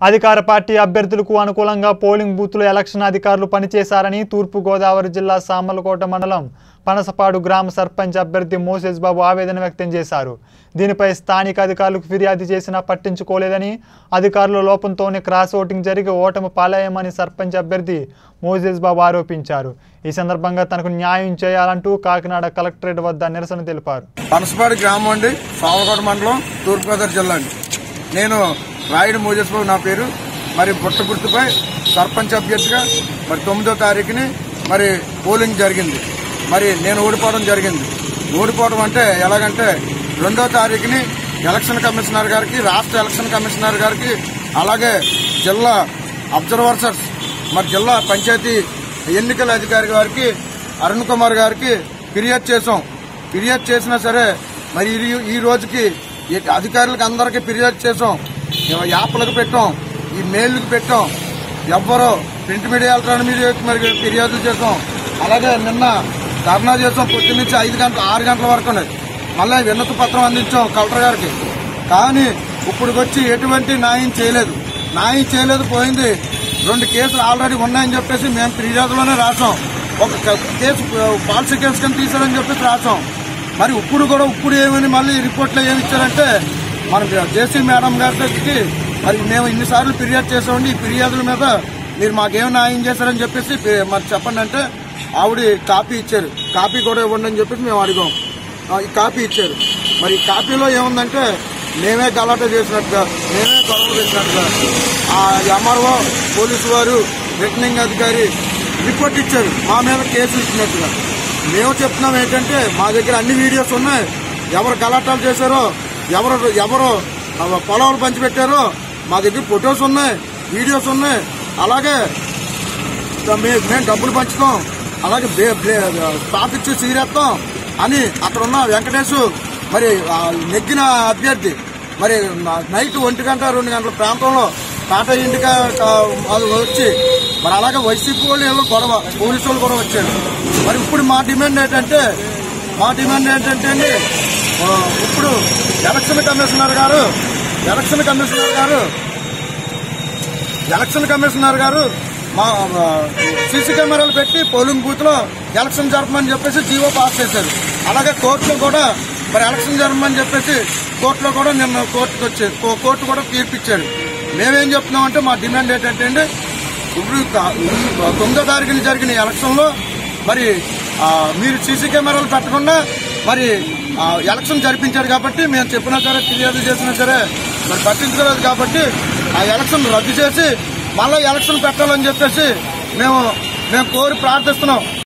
అధికార పార్టీ అభ్యర్థులకు అనుకూలంగా పోలింగ్ బూత్లో ఎలక్షన్ అధికారులు పనిచేశారని తూర్పుగోదావరి జిల్లా సామర్లకోట మండలం పనసపాడు గ్రామ సర్పంచ్ అభ్యర్థి మోసేజ్ బాబు ఆవేదన వ్యక్తం చేశారు దీనిపై స్థానిక అధికారులకు ఫిర్యాదు చేసినా పట్టించుకోలేదని అధికారుల లోపంతోనే క్రాస్ ఓటింగ్ జరిగి ఓటమి పాలయ్యమని సర్పంచ్ అభ్యర్థి మోసేజ్ బాబు ఆరోపించారు ఈ సందర్భంగా తనకు న్యాయం చేయాలంటూ కాకినాడ కలెక్టరేట్ వద్ద నిరసన తెలిపారు పనసపాడు గ్రామం అండి సావకోట మండలం తూర్పుగోదావరి జిల్లా అండి నేను రాయుడు మోజస్బాబు నా పేరు మరి పుట్ట గుర్తుపై సర్పంచ్ అభ్యర్థిగా మరి తొమ్మిదో తారీఖుని మరి పోలింగ్ జరిగింది మరి నేను ఓడిపోవడం జరిగింది ఓడిపోవడం అంటే ఎలాగంటే రెండో తారీఖుని ఎలక్షన్ కమిషనర్ గారికి రాష్ట్ర ఎలక్షన్ కమిషనర్ గారికి అలాగే జిల్లా అబ్జర్వర్సర్స్ మరి జిల్లా పంచాయతీ ఎన్నికల అధికారి గారికి అరుణ్ కుమార్ గారికి ఫిర్యాదు చేసాం ఫిర్యాదు చేసినా సరే మరి ఈ- ఈ రోజుకి ఈ అధికారులకు అందరికీ ఫిర్యాదు చేసాం యాప్లకు పెట్టాం ఈ మెయిల్కి పెట్టాం ఎవ్వరో ప్రింట్ మీడియా ఎలక్ట్రానిక్ మీడియాకి మరి ఫిర్యాదులు చేసాం అలాగే నిన్న ధర్నా చేసాం పొద్దున్న నుంచి ఐదు గంటల ఆరు గంటల వరకు మళ్ళీ విన్నతి పత్రం అందించాం కలెక్టర్ గారికి కానీ ఇప్పుడు వచ్చి ఎటువంటి న్యాయం చేయలేదు న్యాయం చేయలేదు పోయింది రెండు కేసులు ఆల్రెడీ ఉన్నాయని చెప్పేసి మేము ఫిర్యాదులోనే రాసాం ఒక క- కేసు పాలసీ కేసు కింద తీసారని చెప్పేసి రాసాం మరి ఇప్పుడు కూడా ఇప్పుడు ఏమని మళ్ళీ రిపోర్ట్లో ఏమి ఇచ్చారంటే మన జేసీ మేడం గారి దగ్గరికి మరి మేము ఇన్నిసార్లు ఫిర్యాదు చేసామండి ఈ ఫిర్యాదుల మీద మీరు మాకేం న్యాయం చేశారని చెప్పేసి పి- మరి చెప్పండి అంటే ఆవిడ కాపీ ఇచ్చారు కాపీ కూడా ఇవ్వండి అని చెప్పేసి మేము అడిగాం ఆ, ఈ కాపీ ఇచ్చారు మరి ఈ కాపీలో ఏముందంటే మేమే గలాట చేసినట్టుగా మేమే గొడవ చేసినట్టుగా ఆ ఎంఆర్ఓ పోలీసు వారు రిటర్నింగ్ అధికారి రిపోర్ట్ ఇచ్చారు మా మీద కేసులు ఇచ్చినట్టుగా మేము చెప్తున్నాం ఏంటంటే మా దగ్గర అన్ని వీడియోస్ ఉన్నాయి ఎవరు గలాటాలు చేశారో ఎవరు ఎవరు ఆ, పొలాలు పంచిపెట్టారో మా దగ్గర ఫొటోస్ ఉన్నాయి వీడియోస్ ఉన్నాయి అలాగే మే- మేము డబ్బులు పంచుతాం అలాగే బే- బ్లే- స్టాక్ ఇచ్చి సిగరేస్తాం అని అక్కడ ఉన్న వెంకటేష్ మరి ఆ నెగ్గిన అభ్యర్థి మరి నా- నైట్ ఒంటి గంట రెండు గంటల ప్రాంతంలో టాటా ఇంటికి అది వచ్చి మరి అలాగే వైసీపీ వాళ్ళు ఏదో గొడవ పోలీసు వాళ్ళు కూడా వచ్చారు మరి ఇప్పుడు మా డిమాండ్ ఏంటంటే మా డిమాండ్ ఏంటంటే అండి ఆ, ఇప్పుడు ఎలక్షన్ కమిషనర్ గారు ఎలక్షన్ కమిషనర్ గారు ఎలక్షన్ కమిషనర్ గారు మా సీసీ కెమెరాలు పెట్టి పోలింగ్ బూత్ లో ఎలక్షన్ జరపమని చెప్పేసి జీవో పాస్ చేశారు అలాగే కోర్టులో కూడా మరి ఎలక్షన్ జరపమని చెప్పేసి కోర్టులో కూడా నిన్న కోర్టుకు వచ్చారు కో- కోర్టు కూడా తీర్పు ఇచ్చారు మేమేం చెప్తున్నామంటే మా డిమాండ్ ఏంటంటే అండి ఇప్పుడు త- తొమ్మిదో తారీఖున జరిగిన ఎలక్షన్ లో మరి ఆ, మీరు సీసీ కెమెరాలు పెట్టకుండా మరి ఆ, ఎలక్షన్ జరిపించారు కాబట్టి మేము చెప్పినా సరే ఫిర్యాదు చేసినా సరే మరి పట్టించుకోలేదు కాబట్టి ఆ ఎలక్షన్ రద్దు చేసి మళ్ళీ ఎలక్షన్ పెట్టాలని చెప్పేసి మేము మేము కోరి ప్రార్థిస్తున్నాం